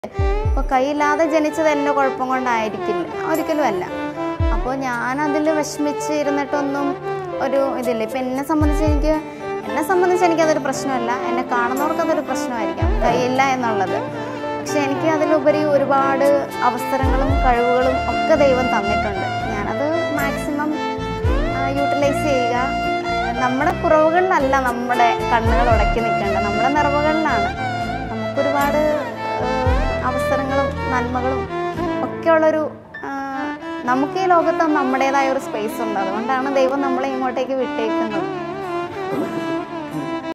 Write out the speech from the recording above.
അപ്പോൾ കൈയില്ലാതെ ജനിച്ചത് എൻ്റെ കുഴപ്പം കൊണ്ടായിരിക്കില്ല ഒരിക്കലും അല്ല അപ്പോൾ ഞാനതിൽ വിഷമിച്ച് ഇരുന്നിട്ടൊന്നും ഒരു ഇതില്ല ഇപ്പം എന്നെ സംബന്ധിച്ച് എനിക്ക് എന്നെ സംബന്ധിച്ച് എനിക്കതൊരു പ്രശ്നമല്ല എന്നെ കാണുന്നവർക്ക് അതൊരു പ്രശ്നമായിരിക്കാം കൈയില്ല എന്നുള്ളത് പക്ഷെ എനിക്ക് അതിലുപരി ഒരുപാട് അവസരങ്ങളും കഴിവുകളും ഒക്കെ ദൈവം തന്നിട്ടുണ്ട് ഞാനത് മാക്സിമം യൂട്ടിലൈസ് ചെയ്യുക നമ്മുടെ കുറവുകളിലല്ല നമ്മുടെ കണ്ണുകൾ ഉടക്കി നിൽക്കേണ്ടത് നമ്മുടെ നിറവുകളിലാണ് നമുക്കൊരുപാട് ഏഹ്, അവസരങ്ങളും നന്മകളും ഒക്കെയുള്ളൊരു ആഹ്, നമുക്ക് ഈ ലോകത്ത് നമ്മുടേതായ ഒരു സ്പേസ് ഉണ്ട് അതുകൊണ്ടാണ് ദൈവം നമ്മളെ ഇങ്ങോട്ടേക്ക് വിട്ടേക്കുന്നത്